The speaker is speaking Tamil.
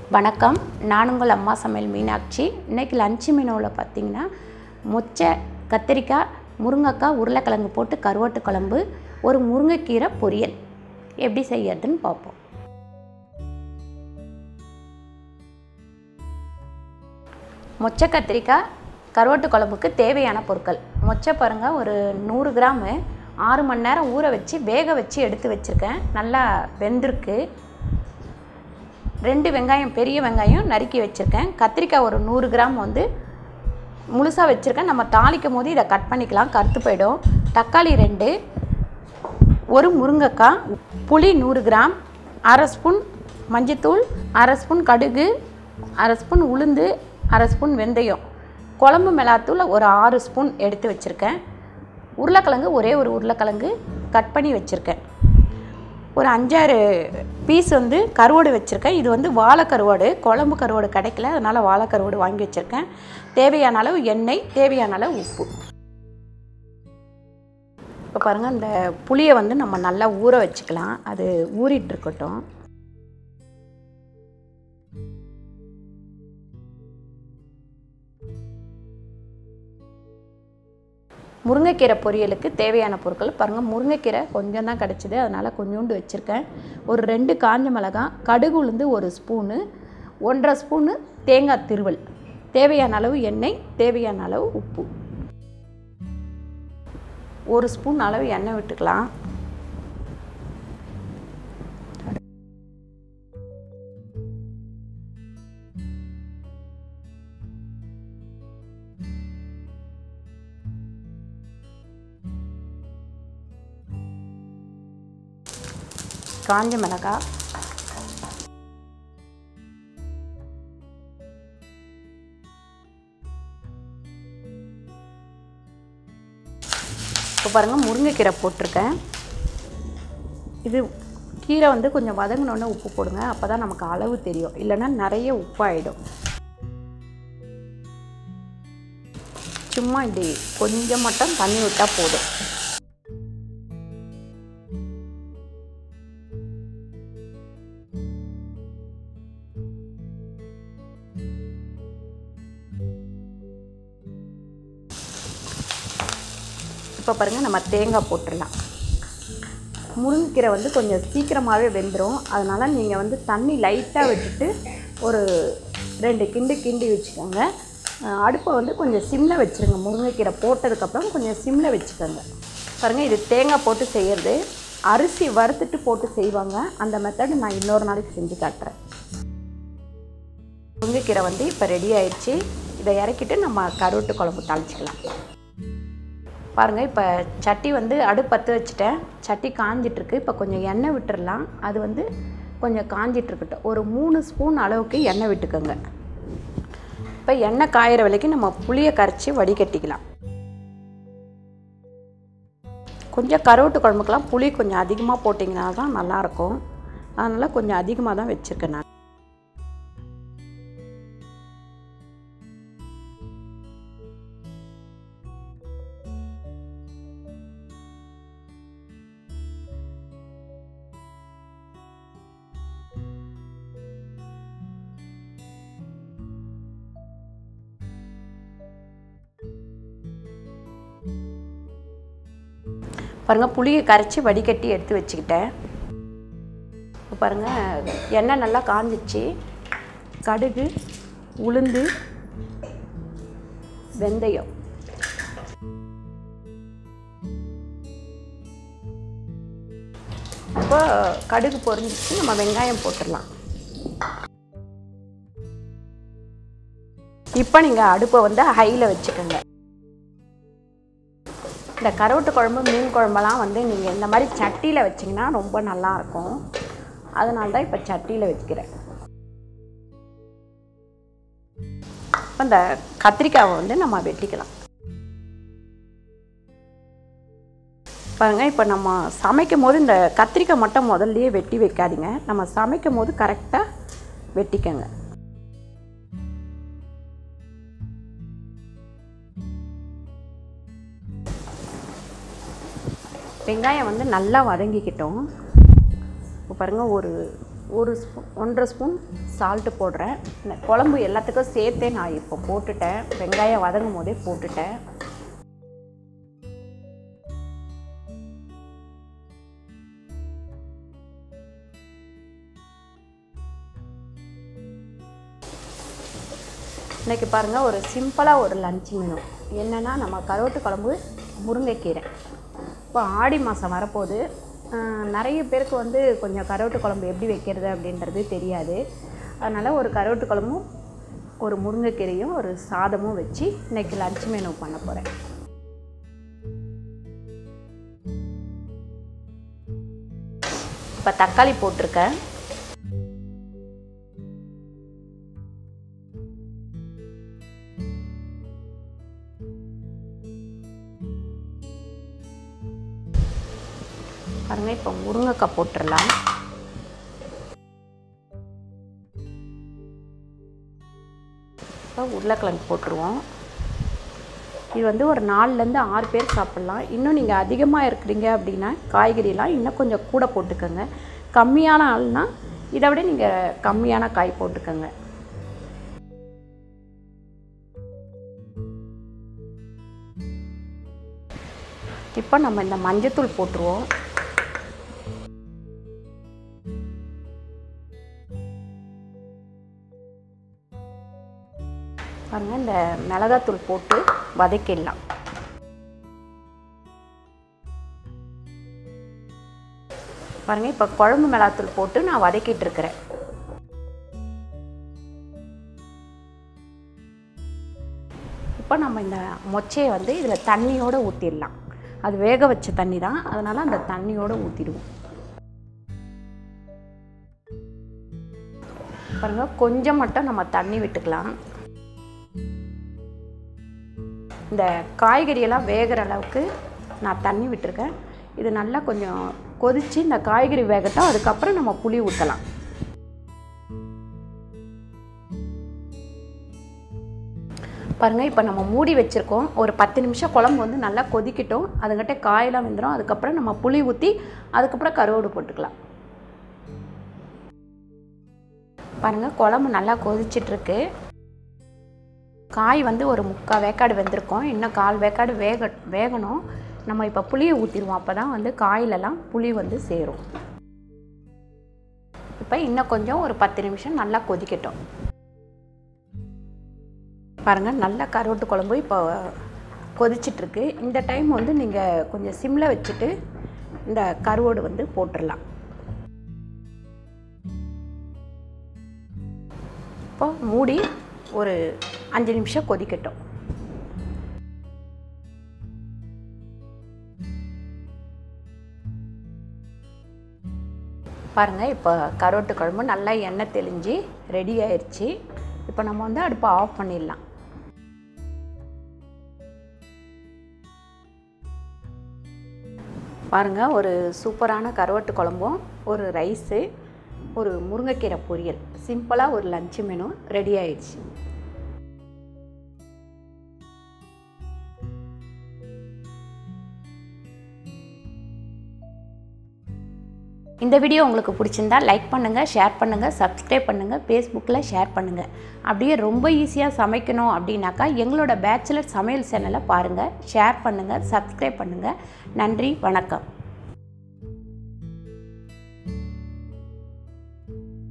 வணக்கம் நான் உங்கள் அம்மா சமையல் மீனாட்சி இன்றைக்கி லஞ்சு மெனுவில் பார்த்தீங்கன்னா மொச்சை கத்திரிக்காய் முருங்கைக்காய் உருளைக்கிழங்கு போட்டு கருவாட்டு குழம்பு ஒரு முருங்கைக்கீரை பொரியல் எப்படி செய்யறதுன்னு பார்ப்போம் மொச்சை கத்திரிக்காய் கருவாட்டு குழம்புக்கு தேவையான பொருட்கள் மொச்சை பாருங்கள் ஒரு நூறு கிராமு ஆறு மணி நேரம் ஊற வச்சு வேக வச்சு எடுத்து வச்சுருக்கேன் நல்லா வெந்திருக்கு ரெண்டு வெங்காயம் பெரிய வெங்காயம் நறுக்கி வச்சுருக்கேன் கத்திரிக்காய் ஒரு நூறு கிராம் வந்து முழுசாக வச்சுருக்கேன் நம்ம தாளிக்கும் போது இதை கட் பண்ணிக்கலாம் கருத்து போயிடும் தக்காளி ரெண்டு ஒரு முருங்கைக்காய் புளி நூறு கிராம் அரை ஸ்பூன் மஞ்சத்தூள் அரை ஸ்பூன் கடுகு அரை ஸ்பூன் உளுந்து அரை ஸ்பூன் வெந்தயம் குழம்பு மிளகாத்தூள் ஒரு ஆறு ஸ்பூன் எடுத்து வச்சுருக்கேன் உருளைக்கிழங்கு ஒரே ஒரு உருளைக்கிழங்கு கட் பண்ணி வச்சுருக்கேன் ஒரு அஞ்சாறு பீஸ் வந்து கருவாடு வச்சுருக்கேன் இது வந்து வாழை கருவாடு குழம்பு கருவாடு கிடைக்கல அதனால் வாழை கருவாடு வாங்கி வச்சுருக்கேன் தேவையான அளவு எண்ணெய் தேவையான அளவு உப்பு இப்போ பாருங்கள் இந்த புளியை வந்து நம்ம நல்லா ஊற வச்சுக்கலாம் அது ஊறிட்டு இருக்கட்டும் முருங்கைக்கீரை பொரியலுக்கு தேவையான பொருட்கள் பாருங்கள் முருங்கைக்கீரை கொஞ்சம் தான் கிடச்சிது அதனால் கொஞ்சோண்டு வச்சுருக்கேன் ஒரு ரெண்டு காஞ்ச மிளகாய் கடுகு உளுந்து ஒரு ஸ்பூனு ஒன்றரை ஸ்பூனு தேங்காய் திருவல் தேவையான அளவு எண்ணெய் தேவையான அளவு உப்பு ஒரு ஸ்பூன் அளவு எண்ணெய் விட்டுக்கலாம் காஞ்ச மிளகாய் இப்போ பாருங்கள் முருங்கைக்கீரை போட்டிருக்கேன் இது கீரை வந்து கொஞ்சம் வதங்கினோடனே உப்பு போடுங்க அப்போ தான் நமக்கு அளவு தெரியும் இல்லைன்னா நிறைய உப்பாயிடும் சும்மா இப்படி கொஞ்சம் மட்டும் தண்ணி விட்டால் போதும் இப்போ பாருங்கள் நம்ம தேங்காய் போட்டுடலாம் முருங்கைக்கீரை வந்து கொஞ்சம் சீக்கிரமாகவே வெந்துடும் அதனால் நீங்கள் வந்து தண்ணி லைட்டாக விட்டுட்டு ஒரு ரெண்டு கிண்டு கிண்டி வச்சுக்கோங்க அஹ் அடுப்பை வந்து கொஞ்சம் சிம்மில் வச்சுருங்க முருங்கைக்கீரை போட்டதுக்கப்புறம் கொஞ்சம் சிம்மில் வச்சுக்கோங்க பாருங்கள் இது தேங்காய் போட்டு செய்கிறது அரிசி வறுத்துட்டு போட்டு செய்வாங்க அந்த மெத்தடு நான் இன்னொரு நாளைக்கு செஞ்சு காட்டுறேன் முருங்கைக்கீரை வந்து இப்போ ரெடி ஆயிடுச்சு இதை இறக்கிட்டு நம்ம கருவாட்டு குழம்பு தாளிச்சிக்கலாம் பாருங்கள் இப்போ சட்டி வந்து அடுப்பு பற்ற வச்சுட்டேன் சட்டி காஞ்சிட்ருக்கு இப்போ கொஞ்சம் எண்ணெய் விட்டுறலாம் அது வந்து கொஞ்சம் காஞ்சிட்ருக்கட்டும் ஒரு மூணு ஸ்பூன் அளவுக்கு எண்ணெய் விட்டுக்கோங்க இப்போ எண்ணெய் காயிற வரைக்கும் நம்ம புளியை கரைச்சி வடிகட்டிக்கலாம் கொஞ்சம் கருவாட்டு குழம்புக்கெல்லாம் புளி கொஞ்சம் அதிகமாக போட்டிங்கன்னா தான் நல்லாயிருக்கும் அதனால் கொஞ்சம் அதிகமாக தான் வச்சுருக்கேன் நான் பாருங்கள் புளியை கரைச்சி வடிகட்டி எடுத்து வச்சுக்கிட்டேன் இப்போ பாருங்கள் எண்ணெய் நல்லா காஞ்சிச்சு கடுகு உளுந்து வெந்தயம் இப்போ கடுகு பொரிஞ்சிச்சு நம்ம வெங்காயம் போட்டுடலாம் இப்போ நீங்கள் அடுப்பை வந்து ஹையில் வச்சுக்கோங்க இந்த கருவாட்டு குழம்பு மீன் குழம்பெல்லாம் வந்து நீங்கள் இந்த மாதிரி சட்டியில் வச்சிங்கன்னா ரொம்ப நல்லாயிருக்கும் அதனால தான் இப்போ சட்டியில் வச்சுக்கிறேன் இப்போ இந்த கத்திரிக்காவை வந்து நம்ம வெட்டிக்கலாம் பாருங்க இப்போ நம்ம சமைக்கும் போது இந்த கத்திரிக்காய் மட்டும் முதல்லயே வெட்டி வைக்காதீங்க நம்ம சமைக்கும் போது கரெக்டாக வெட்டிக்கங்க வெங்காயம் வந்து நல்லா வதங்கிக்கிட்டோம் இப்போ பாருங்கள் ஒரு ஒரு ஸ்பூன் ஒன்றரை ஸ்பூன் சால்ட்டு போடுறேன் இந்த குழம்பு எல்லாத்துக்கும் சேர்த்தே நான் இப்போ போட்டுட்டேன் வெங்காயம் வதங்கும் போதே போட்டுட்டேன் இன்றைக்கி பாருங்கள் ஒரு சிம்பிளாக ஒரு லஞ்ச் மெனு என்னென்னா நம்ம கருவாட்டு குழம்பு முருங்கைக்கீரை இப்போ ஆடி மாதம் வரப்போகுது ஆஹ், நிறைய பேருக்கு வந்து கொஞ்சம் கருவாட்டு குழம்பு எப்படி வைக்கிறது அப்படின்றது தெரியாது அதனால் ஒரு கருவாட்டு குழம்பும் ஒரு முருங்கைக்கீரையும் ஒரு சாதமும் வச்சு இன்றைக்கி லஞ்ச் மெனு பண்ண போகிறேன் இப்போ தக்காளி போட்டிருக்கேன் பாருங்க இப்போ முருங்கைக்காய் போட்டுடலாம் இப்போ உருளைக்கிழங்கு போட்டுருவோம் இது வந்து ஒரு நாலுலேருந்து ஆறு பேர் சாப்பிட்லாம் இன்னும் நீங்கள் அதிகமாக இருக்கிறீங்க அப்படின்னா காய்கறிலாம் இன்னும் கொஞ்சம் கூட போட்டுக்கோங்க கம்மியான ஆள்னா இதை விட நீங்கள் கம்மியான காய் போட்டுக்கோங்க இப்போ நம்ம இந்த மஞ்சத்தூள் போட்டுருவோம் பாருங்க இந்த மிளகாத்தூள் போட்டு வதக்கிடலாம் பாருங்க இப்போ குழம்பு மிளகாத்தூள் போட்டு நான் வதக்கிட்டு இருக்கிறேன் இப்போ நம்ம இந்த மொச்சையை வந்து இதில் தண்ணியோடு ஊற்றிடலாம் அது வேக வச்ச தண்ணி தான் அதனால் அந்த தண்ணியோடு ஊற்றிடுவோம் பாருங்க கொஞ்சம் மட்டும் நம்ம தண்ணி விட்டுக்கலாம் இந்த காய்கறியெல்லாம் வேகிற அளவுக்கு நான் தண்ணி விட்டுருக்கேன் இது நல்லா கொஞ்சம் கொதித்து இந்த காய்கறி வேகட்டும் அதுக்கப்புறம் நம்ம புளி ஊற்றலாம் பாருங்கள் இப்போ நம்ம மூடி வச்சுருக்கோம் ஒரு பத்து நிமிஷம் குழம்பு வந்து நல்லா கொதிக்கட்டும் அதுக்கிட்ட காயெல்லாம் வெந்துடும் அதுக்கப்புறம் நம்ம புளி ஊற்றி அதுக்கப்புறம் கருவாடு போட்டுக்கலாம் பாருங்கள் குழம்பு நல்லா கொதிச்சிட்ருக்கு காய் வந்து ஒரு முக்கால் வேக்காடு வெந்திருக்கும் இன்னும் கால் வேக்காடு வேக வேகணும் நம்ம இப்போ புளியை ஊற்றிடுவோம் அப்போ தான் வந்து காயிலெல்லாம் புளி வந்து சேரும் இப்போ இன்னும் கொஞ்சம் ஒரு பத்து நிமிஷம் நல்லா கொதிக்கட்டும் பாருங்கள் நல்ல கருவாட்டு குழம்பு இப்போ கொதிச்சிட்ருக்கு இந்த டைம் வந்து நீங்கள் கொஞ்சம் சிம்மில் வச்சுட்டு இந்த கருவோடு வந்து போட்டுடலாம் இப்போ மூடி ஒரு அஞ்சு நிமிஷம் கொதிக்கட்டும் பாருங்கள் இப்போ கருவாட்டு குழம்பு நல்லா எண்ணெய் தெளிஞ்சு ரெடி ஆயிடுச்சு இப்போ நம்ம வந்து அடுப்பை ஆஃப் பண்ணிடலாம் பாருங்கள் ஒரு சூப்பரான கருவாட்டு குழம்பும் ஒரு ரைஸு ஒரு முருங்கைக்கீரை பொரியல் சிம்பிளாக ஒரு லஞ்ச் மெனு ரெடி ஆயிடுச்சு இந்த வீடியோ உங்களுக்கு பிடிச்சிருந்தா லைக் பண்ணுங்கள் ஷேர் பண்ணுங்கள் சப்ஸ்கிரைப் பண்ணுங்கள் ஃபேஸ்புக்கில் ஷேர் பண்ணுங்கள் அப்படியே ரொம்ப ஈஸியாக சமைக்கணும் அப்படின்னாக்கா எங்களோட பேச்சுலர் சமையல் சேனலை பாருங்கள் ஷேர் பண்ணுங்கள் சப்ஸ்கிரைப் பண்ணுங்கள் நன்றி வணக்கம்